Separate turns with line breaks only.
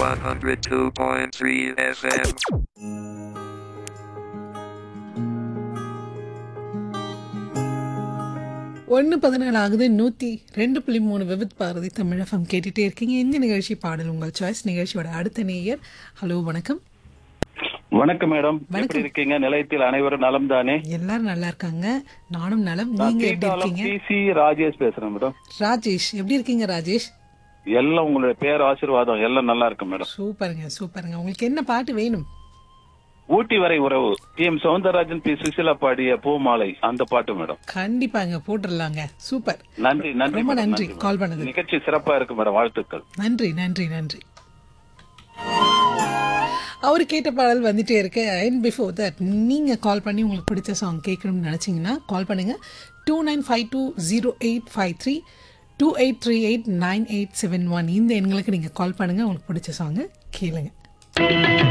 102.3 FM.
ஒன்று பதினேழு ஆகுது நூற்றி ரெண்டு புள்ளி மூணு விவித் பாரதி தமிழகம் கேட்டுகிட்டே இருக்கீங்க இந்த நிகழ்ச்சி பாடல் உங்கள் சாய்ஸ் நிகழ்ச்சியோட அடுத்த நேயர் ஹலோ வணக்கம்
வணக்கம் மேடம்
வணக்கம்.
எப்படி இருக்கீங்க நிலையத்தில் அனைவரும் நலம் தானே
எல்லாரும் நல்லா இருக்காங்க நானும் நலம்
நான்
நீங்க எப்படி
கேட்டாலும்
இருக்கீங்க
பிசி ராஜேஷ் பேசுறேன் மேடம்
ராஜேஷ் எப்படி இருக்கீங்க ராஜேஷ்
எல்லாம் உங்களுடைய பேர் ஆசீர்வாதம் எல்லாம் நல்லா இருக்கு மேடம்
சூப்பருங்க சூப்பருங்க உங்களுக்கு என்ன பாட்டு வேணும்
ஊட்டி வரை உறவு T M Soundararajan P Susheela பாடிய பூமாலை அந்த பாட்டு மேடம்
கண்டிப்பாங்க போட்டுடலாங்க சூப்பர்
நன்றி நன்றி
ரொம்ப
மேடம்,
நன்றி
மேடம்.
கால் பண்ணது
நிகழ்ச்சி சிறப்பா இருக்கு மேடம் வாழ்த்துக்கள்
நன்றி நன்றி நன்றி அவர் கேட்ட பாடல் வந்துட்டே இருக்கு அண்ட் பிஃபோர் தட் நீங்கள் கால் பண்ணி உங்களுக்கு பிடிச்ச சாங் கேட்கணும்னு நினச்சிங்கன்னா கால் பண்ணுங்கள் two nine five two zero eight five three two eight three eight nine eight seven one இந்த எண்களுக்கு நீங்கள் கால் பண்ணுங்கள் உங்களுக்கு பிடிச்ச சாங்கு கேளுங்க